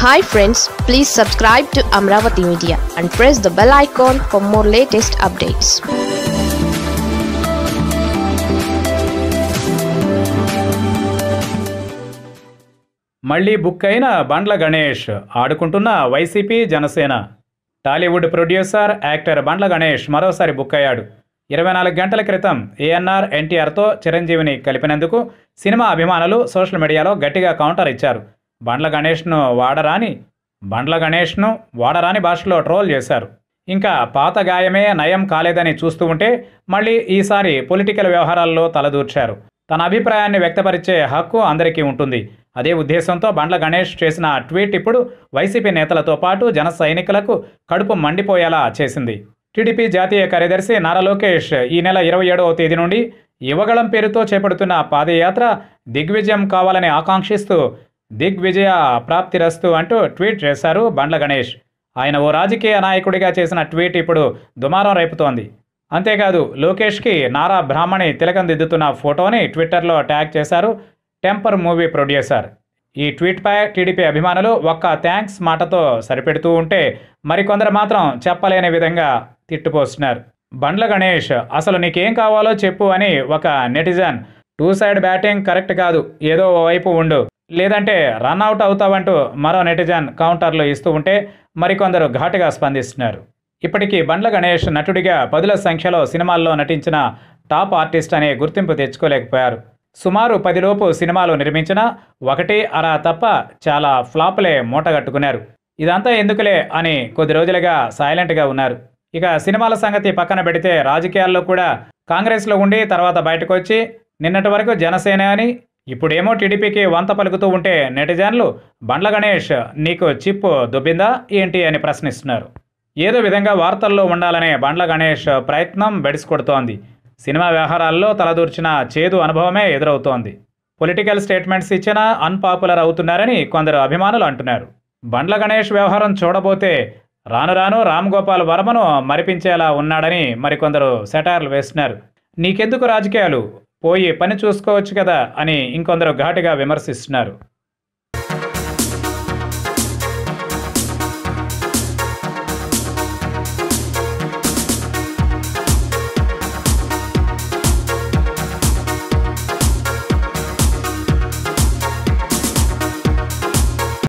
hi friends please subscribe to Amaravati media and press the bell icon for more latest updates మళ్ళీ book అయిన బండ్ల గణేష్ ఆడుకుంటున్న YCP Janasena Tollywood producer actor Bandla Ganesh మరోసారి book అయ్యాడు ఇరవై నాలుగు గంటల క్రితం ఏఎన్ఆర్ ఎన్టీఆర్తో చిరంజీవిని కలిపినందుకు సినిమా అభిమానులు సోషల్ మీడియాలో గట్టిగా కౌంటర్ ఇచ్చారు బండ్ల గణేష్ను వాడరాని బండ్ల గణేష్ను వాడరాని భాషలో ట్రోల్ చేశారు ఇంకా పాత గాయమే నయం కాలేదని చూస్తూ ఉంటే మళ్ళీ ఈసారి పొలిటికల్ వ్యవహారాల్లో తలదూర్చారు తన అభిప్రాయాన్ని వ్యక్తపరిచే హక్కు అందరికీ ఉంటుంది అదే ఉద్దేశంతో బండ్ల గణేష్ చేసిన ట్వీట్ ఇప్పుడు వైసీపీ నేతలతో పాటు జన సైనికులకు కడుపు మండిపోయేలా చేసింది టీడీపీ జాతీయ కార్యదర్శి నారా లోకేష్ ఈ నెల ఇరవై ఏడవ తేదీ నుండి యువగళం పేరుతో చేపడుతున్న పాదయాత్ర దిగ్విజయం కావాలని ఆకాంక్షిస్తూ దిగ్విజయ ప్రాప్తిరస్తు అంటూ ట్వీట్ చేశారు బండ్ల గణేష్ ఆయన ఓ రాజకీయ నాయకుడిగా చేసిన ట్వీట్ ఇప్పుడు దుమారం రేపుతోంది అంతేకాదు లోకేష్కి నారా బ్రాహ్మణి తిలకం దిద్దుతున్న ఫోటోని ట్విట్టర్లో ట్యాగ్ చేశారు టెంపర్ మూవీ ప్రొడ్యూసర్ ఈ ట్వీట్పై టీడీపీ అభిమానులు ఒక్క థ్యాంక్స్ మాటతో సరిపెడుతూ ఉంటే మరికొందరు మాత్రం చెప్పలేని విధంగా తిట్టుపోస్తున్నారు బండ్ల గణేష్ అసలు నీకేం కావాలో చెప్పు అని ఒక netizen two side batting correct కాదు ఏదో ఓ వైపు ఉండు లేదంటే రన్అవుట్ అవుతావంటూ మరో నెటిజన్ కౌంటర్లు ఇస్తూ ఉంటే మరికొందరు ఘాటుగా స్పందిస్తున్నారు ఇప్పటికీ బండ్ల గణేష్ నటుడిగా పదుల సంఖ్యలో సినిమాల్లో నటించిన టాప్ ఆర్టిస్ట్ అనే గుర్తింపు తెచ్చుకోలేకపోయారు సుమారు పదిలోపు సినిమాలు నిర్మించిన ఒకటి అర తప్ప చాలా ఫ్లాపులే మూటగట్టుకున్నారు ఇదంతా ఎందుకులే అని కొద్ది రోజులుగా సైలెంట్గా ఉన్నారు ఇక సినిమాల సంగతి పక్కన పెడితే రాజకీయాల్లో కూడా కాంగ్రెస్లో ఉండి తర్వాత బయటకు వచ్చి నిన్నటి వరకు జనసేన అని ఇప్పుడేమో టీడీపీకి వంత పలుకుతూ ఉంటే నెటిజన్లు బండ్ల గణేష్ నీకు చిప్పు దుబ్బిందా ఏంటి అని ప్రశ్నిస్తున్నారు ఏదో విధంగా వార్తల్లో ఉండాలనే బండ్ల గణేష్ ప్రయత్నం బెడిసికొడుతోంది సినిమా వ్యవహారాల్లో తలదూర్చిన చేదు అనుభవమే ఎదురవుతోంది పొలిటికల్ స్టేట్మెంట్స్ ఇచ్చినా అన్పాపులర్ అవుతున్నారని కొందరు అభిమానులు అంటున్నారు బండ్ల గణేష్ వ్యవహారం చూడబోతే రాను రాను రామ్ గోపాల్ వర్మను మరిపించేలా ఉన్నాడని మరికొందరు సెటార్లు వేస్తున్నారు నీకెందుకు రాజకీయాలు పోయి పని చూసుకోవచ్చు కదా అని ఇంకొందరు ఘాటుగా విమర్శిస్తున్నారు